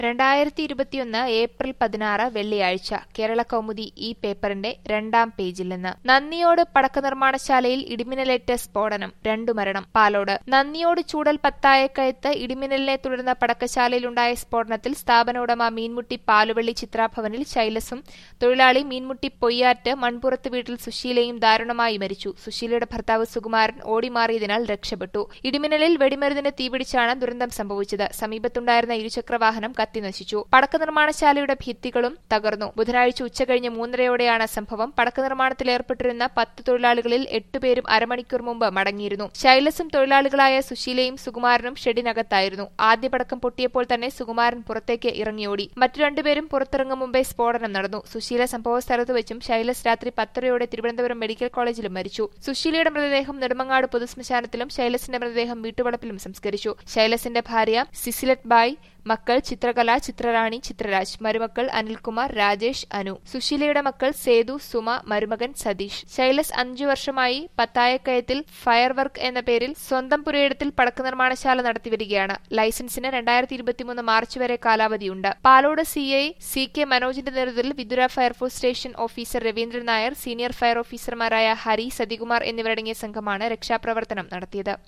രണ്ടായിരത്തി ഇരുപത്തിയൊന്ന് ഏപ്രിൽ പതിനാറ് വെള്ളിയാഴ്ച കേരള കൗമുദി ഈ പേപ്പറിന്റെ രണ്ടാം പേജിൽ നിന്ന് നന്ദിയോട് പടക്ക നിർമ്മാണശാലയിൽ ഇടിമിന്നലേറ്റ് സ്ഫോടനം രണ്ടു മരണം പാലോട് നന്ദിയോട് ചൂടൽ പത്തായക്കയത്ത് ഇടിമിന്നലിനെ തുടർന്ന് പടക്കശാലയിലുണ്ടായ സ്ഫോടനത്തിൽ സ്ഥാപന ഉടമ മീൻമുട്ടി പാലുവള്ളി ചിത്രാഭവനിൽ ശൈലസും തൊഴിലാളി മീൻമുട്ടി പൊയ്യാറ്റ് മൺപുറത്ത് വീട്ടിൽ സുശീലയും ദാരുണമായി മരിച്ചു സുശീലയുടെ ഭർത്താവ് സുകുമാരൻ ഓടിമാറിയതിനാൽ രക്ഷപ്പെട്ടു ഇടിമിന്നലിൽ വെടിമരുന്നിന് തീപിടിച്ചാണ് ദുരന്തം സംഭവിച്ചത് സമീപത്തുണ്ടായിരുന്ന ഇരുചക്രവാഹനം കത്തിനശിച്ചു പടക്ക നിർമ്മാണശാലയുടെ ഭിത്തികളും തകർന്നു ബുധനാഴ്ച ഉച്ചകഴിഞ്ഞ് മൂന്നരയോടെയാണ് സംഭവം പടക്ക നിർമ്മാണത്തിൽ ഏർപ്പെട്ടിരുന്ന പത്ത് തൊഴിലാളികളിൽ എട്ടുപേരും അരമണിക്കൂർ മുമ്പ് മടങ്ങിയിരുന്നു ശൈലസും തൊഴിലാളികളായ സുശീലയും സുകുമാരനും ഷെഡിനകത്തായിരുന്നു ആദ്യ പടക്കം പൊട്ടിയപ്പോൾ തന്നെ സുകുമാരൻ പുറത്തേക്ക് ഇറങ്ങിയോടി മറ്റു രണ്ടുപേരും പുറത്തിറങ്ങും മുമ്പേ സ്ഫോടനം നടന്നു സുശീല സംഭവ സ്ഥലത്ത് വെച്ചും ശൈലസ് രാത്രി പത്തരയോടെ തിരുവനന്തപുരം മെഡിക്കൽ കോളേജിലും മരിച്ചു സുശീലയുടെ മൃതദേഹം നെടുമങ്ങാട് പൊതുശ്മശാനത്തിലും ശൈലസിന്റെ മൃതദേഹം വീട്ടുവളപ്പിലും സംസ്കരിച്ചു ശൈലസിന്റെ ഭാര്യ സിസിലറ്റ് ബായ് മക്കൾ ചിത്രകല ചിത്രറാണി ചിത്രരാജ് മരുമക്കൾ അനിൽകുമാർ രാജേഷ് അനു സുശീലയുടെ മക്കൾ സേതു സുമ മരുമകൻ സതീഷ് ശൈലസ് അഞ്ചു വർഷമായി പത്തായക്കയത്തിൽ ഫയർ വർക്ക് എന്ന പേരിൽ സ്വന്തം പുരയിടത്തിൽ പടക്ക നിർമ്മാണശാല നടത്തിവരികയാണ് ലൈസൻസിന് രണ്ടായിരത്തി ഇരുപത്തിമൂന്ന് മാർച്ച് വരെ കാലാവധിയുണ്ട് Palode C I C K മനോജിന്റെ നേതൃത്വത്തിൽ Vithura fire force station officer Raveendran Nair senior fire ഓഫീസർമാരായ ഹരി സതികുമാർ എന്നിവരടങ്ങിയ സംഘമാണ് രക്ഷാപ്രവർത്തനം നടത്തിയത്